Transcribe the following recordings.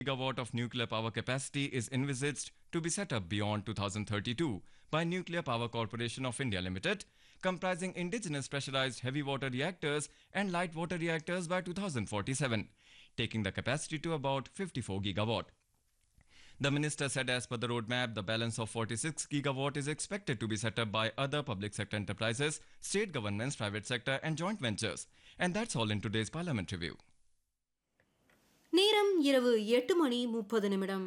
gigawatt of nuclear power capacity is envisaged to be set up beyond 2032 by Nuclear Power Corporation of India Limited, comprising indigenous pressurized heavy water reactors and light water reactors by 2047, taking the capacity to about 54 gigawatt. The minister said as per the roadmap, the balance of 46 gigawatt is expected to be set up by other public sector enterprises, state governments, private sector and joint ventures. And that's all in today's parliament review. நேரம் இரவு எட்டு மணி முப்பது நிமிடம்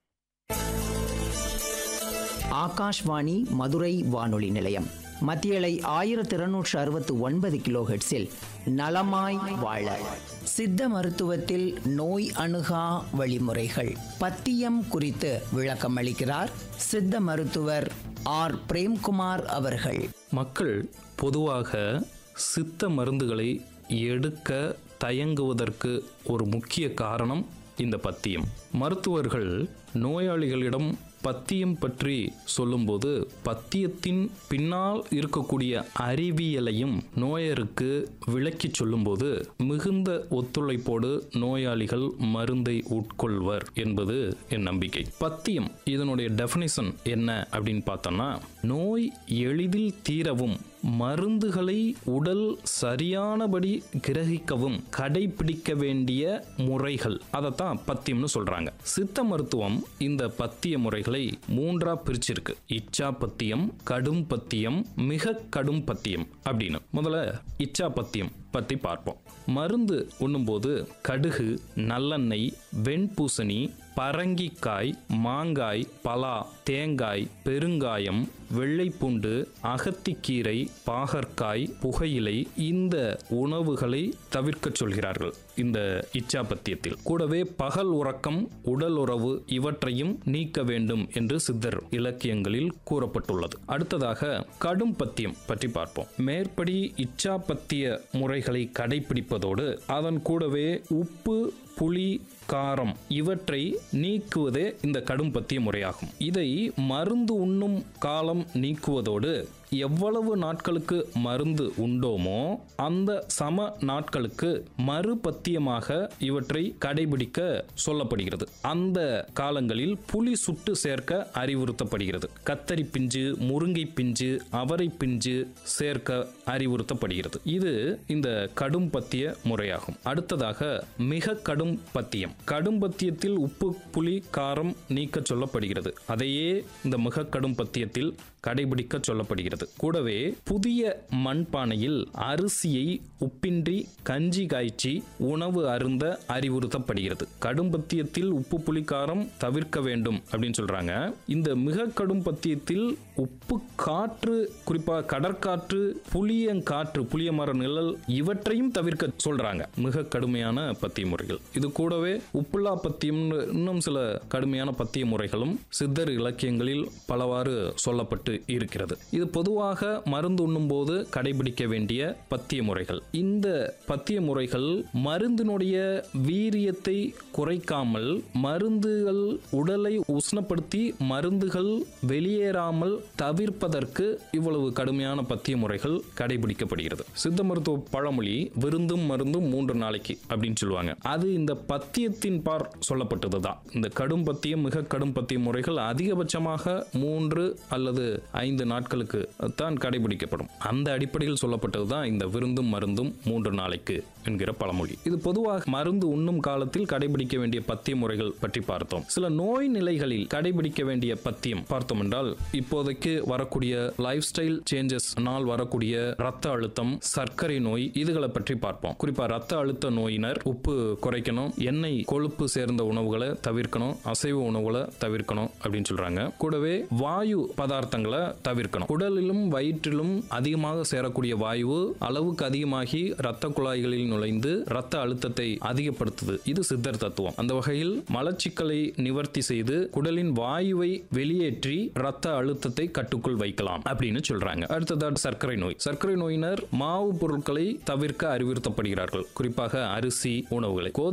ஆகாஷ்வாணி மதுரை வானொலி நிலையம் மத்தியலை ஆயிரத்தி இருநூற்று அறுபத்து ஒன்பது கிலோ ஹெட்ஸில் நலமாய் வாழ சித்த மருத்துவத்தில் நோய் அணுகா வழிமுறைகள் பத்தியம் குறித்து விளக்கம் அளிக்கிறார் சித்த மருத்துவர் ஆர் பிரேம்குமார் அவர்கள் மக்கள் பொதுவாக சித்த மருந்துகளை எடுக்க தயங்குவதற்கு ஒரு முக்கிய காரணம் இந்த பத்தியம் மருத்துவர்கள் நோயாளிகளிடம் பத்தியம் பற்றி சொல்லும்போது பத்தியத்தின் பின்னால் இருக்கக்கூடிய அறிவியலையும் நோயருக்கு விளக்கி சொல்லும்போது மிகுந்த ஒத்துழைப்போடு நோயாளிகள் மருந்தை உட்கொள்வர் என்பது என் நம்பிக்கை பத்தியம் இதனுடைய டெஃபினிஷன் என்ன அப்படின்னு பார்த்தோம்னா நோய் எளிதில் தீரவும் மருந்துகளை உடல் சரியானபடி கிரகிக்கவும் கடைபிடிக்க வேண்டிய முறைகள் அதைத்தான் பத்தியம்னு சொல்றாங்க சித்த மருத்துவம் இந்த பத்திய முறைகளை மூன்றா பிரிச்சிருக்கு இச்சா பத்தியம் கடும் பத்தியம் மிக கடும் பத்தியம் அப்படின்னு முதல்ல இச்சா பத்தியம் பற்றி பார்ப்போம் மருந்து உண்ணும்போது கடுகு நல்லெண்ணெய் வெண்பூசணி பரங்கிக்காய் மாங்காய் பலா தேங்காய் பெருங்காயம் வெள்ளைப்பூண்டு அகத்திக்கீரை பாகற்காய் புகையிலை இந்த உணவுகளை தவிர்க்கச் சொல்கிறார்கள் இந்த இச்சா பத்தியத்தில் கூடவே பகல் உறக்கம் உடல் உறவு இவற்றையும் நீக்க வேண்டும் என்று சித்தர் இலக்கியங்களில் கூறப்பட்டுள்ளது அடுத்ததாக கடும் பத்தியம் பற்றி பார்ப்போம் மேற்படி இச்சா பத்திய முறைகளை கடைபிடிப்பதோடு அதன் கூடவே உப்பு புளி காரம் இவற்றை நீக்குவதே இந்த கடும் பத்திய முறையாகும் இதை மருந்து உண்ணும் காலம் நீக்குவதோடு எவ்வளவு நாட்களுக்கு மருந்து உண்டோமோ அந்த சம நாட்களுக்கு மறுபத்தியமாக இவற்றை கடைபிடிக்க சொல்லப்படுகிறது அந்த காலங்களில் புலி சுட்டு சேர்க்க அறிவுறுத்தப்படுகிறது கத்தரி பிஞ்சு முருங்கை பிஞ்சு அவரை பிஞ்சு சேர்க்க அறிவுறுத்தப்படுகிறது இது இந்த கடும் பத்திய முறையாகும் அடுத்ததாக மிக கடும் பத்தியம் கடும் பத்தியத்தில் உப்பு புளி காரம் நீக்க சொல்லப்படுகிறது அதையே இந்த மிக கடும் பத்தியத்தில் கடைபிடிக்க சொல்லப்படுகிறது கூடவே புதிய மண்பானையில் அரிசியை உப்பின்றி கஞ்சி காய்ச்சி உணவு அருந்த அறிவுறுத்தப்படுகிறது கடும் பத்தியத்தில் உப்பு புளிக்காரம் தவிர்க்க வேண்டும் அப்படின்னு சொல்றாங்க இந்த மிக கடும் பத்தியத்தில் உப்பு காற்று குறிப்பா கடற்காற்று புளியங்காற்று புளிய மர நிழல் இவற்றையும் தவிர்க்க சொல்றாங்க மிக கடுமையான பத்திய முறைகள் இது கூடவே உப்புலா பத்தியம் இன்னும் சில கடுமையான பத்திய முறைகளும் சித்தர் இலக்கியங்களில் பலவாறு சொல்லப்பட்டு இருக்கிறது இது பொதுவாக மருந்து உண்ணும் போது கடைபிடிக்க வேண்டிய பத்திய முறைகள் இந்த பத்திய முறைகள் மருந்தினுடைய வீரியத்தை குறைக்காமல் மருந்துகள் உடலை உஷ்ணப்படுத்தி மருந்துகள் வெளியேறாமல் தவிர்ப்பதற்கு இவ்வளவு கடுமையான பத்திய முறைகள் கடைபிடிக்கப்படுகிறது சித்த மருத்துவ பழமொழி விருந்தும் மருந்தும் மூன்று நாளைக்கு அப்படின்னு சொல்லுவாங்க அது இந்த பத்தியத்தின் பார் சொல்லப்பட்டதுதான் இந்த கடும் பத்தியம் மிக கடும் பத்திய முறைகள் அதிகபட்சமாக மூன்று அல்லது ஐந்து நாட்களுக்கு தான் கடைபிடிக்கப்படும் அந்த அடிப்படையில் சொல்லப்பட்டது தான் இந்த விருந்தும் மருந்தும் மூன்று நாளைக்கு என்கிற பழமொழி இது பொதுவாக மருந்து உண்ணும் காலத்தில் கடைபிடிக்க வேண்டிய பத்திய முறைகள் பற்றி பார்த்தோம் சில நோய் நிலைகளில் கடைபிடிக்க வேண்டிய பத்தியம் பார்த்தோம் என்றால் இப்போதைக்கு வரக்கூடிய லைஃப் ஸ்டைல் சேஞ்சஸ் நாள் வரக்கூடிய ரத்த அழுத்தம் சர்க்கரை நோய் இதுகளை பற்றி பார்ப்போம் குறிப்பா ரத்த அழுத்த நோயினர் உப்பு குறைக்கணும் எண்ணெய் கொழுப்பு சேர்ந்த உணவுகளை தவிர்க்கணும் அசைவ உணவுகளை தவிர்க்கணும் அப்படின்னு சொல்றாங்க கூடவே வாயு பதார்த்தங்களை தவிர்க்கணும் குடலிலும் வயிற்றிலும் அதிகமாக சேரக்கூடிய வாயு அளவுக்கு அதிகமாகி இரத்த குழாய்களில் நுழைந்து இரத்த அழுத்தத்தை அதிகப்படுத்துது இது சித்தர் தத்துவம் அந்த வகையில் மலச்சிக்கலை நிவர்த்தி செய்து குடலின் வாயுவை வெளியேற்றி இரத்த அழுத்தத்தை கட்டுக்குள் வைக்கலாம் அப்படின்னு சொல்றாங்க அடுத்ததாக சர்க்கரை நோய் சர்க்கரை நோயினர் மாவு பொருட்களை தவிர்க்க அறிவுறுத்தப்படுகிறார்கள் குறிப்பாக அரிசி உணவுகளை கோதுமை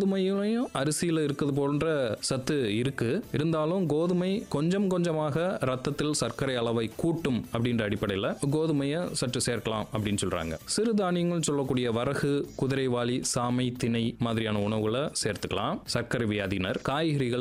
கோதுமையிலையும் அரிசியில் இருக்குது போன்ற சத்து இருக்கு இருந்தாலும் கோதுமை கொஞ்சம் கொஞ்சமாக ரத்தத்தில் சர்க்கரை அளவை கூட்டும் அப்படின்ற அடிப்படையில் கோதுமையை சற்று சேர்க்கலாம் அப்படின்னு சொல்றாங்க சிறுதானியங்கள் சொல்லக்கூடிய வரகு குதிரைவாளி சாமை திணை மாதிரியான உணவுகளை சேர்த்துக்கலாம் சர்க்கரை வியாதியினர் காய்கறிகள்